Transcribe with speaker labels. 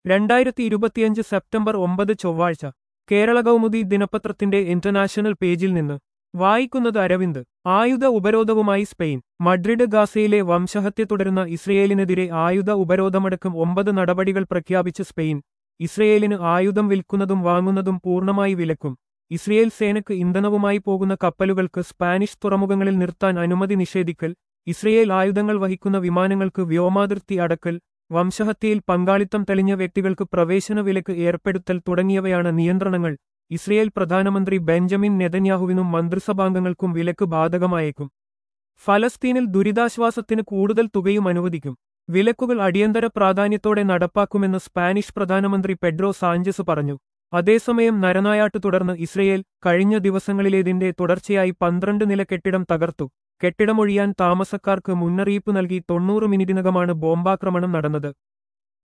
Speaker 1: രണ്ടായിരത്തി ഇരുപത്തിയഞ്ച് സെപ്റ്റംബർ ഒമ്പത് ചൊവ്വാഴ്ച കേരള കൗമുദി ദിനപത്രത്തിന്റെ ഇന്റർനാഷണൽ പേജിൽ നിന്ന് വായിക്കുന്നത് അരവിന്ദ് ആയുധ ഉപരോധവുമായി സ്പെയിൻ മഡ്രിഡ് ഗാസയിലെ വംശഹത്യ തുടരുന്ന ഇസ്രയേലിനെതിരെ ആയുധ ഉപരോധമടക്കം ഒമ്പത് നടപടികൾ പ്രഖ്യാപിച്ച് സ്പെയിൻ ഇസ്രയേലിന് ആയുധം വിൽക്കുന്നതും വാങ്ങുന്നതും പൂർണ്ണമായി വിലക്കും ഇസ്രയേൽ സേനയ്ക്ക് ഇന്ധനവുമായി പോകുന്ന കപ്പലുകൾക്ക് സ്പാനിഷ് തുറമുഖങ്ങളിൽ നിർത്താൻ അനുമതി നിഷേധിക്കൽ ഇസ്രയേൽ ആയുധങ്ങൾ വഹിക്കുന്ന വിമാനങ്ങൾക്ക് വ്യോമാതിർത്തി അടക്കൽ വംശഹത്യയിൽ പങ്കാളിത്തം തെളിഞ്ഞ വ്യക്തികൾക്ക് പ്രവേശന വിലക്ക് ഏർപ്പെടുത്തൽ തുടങ്ങിയവയാണ് നിയന്ത്രണങ്ങൾ ഇസ്രയേൽ പ്രധാനമന്ത്രി ബെഞ്ചമിൻ നെതന്യാഹുവിനും മന്ത്രിസഭാംഗങ്ങൾക്കും വിലക്ക് ബാധകമായേക്കും ഫലസ്തീനിൽ ദുരിതാശ്വാസത്തിന് കൂടുതൽ തുകയും അനുവദിക്കും വിലക്കുകൾ അടിയന്തര പ്രാധാന്യത്തോടെ നടപ്പാക്കുമെന്ന് സ്പാനിഷ് പ്രധാനമന്ത്രി പെഡ്രോ സാഞ്ചസ് പറഞ്ഞു അതേസമയം നരനായാട്ട് തുടർന്ന് ഇസ്രയേൽ കഴിഞ്ഞ ദിവസങ്ങളിലേതിന്റെ തുടർച്ചയായി പന്ത്രണ്ട് നില കെട്ടിടം തകർത്തു കെട്ടിടമൊഴിയാൻ താമസക്കാർക്ക് മുന്നറിയിപ്പ് നൽകി തൊണ്ണൂറ് മിനിറ്റിനകമാണ് ബോംബാക്രമണം നടന്നത്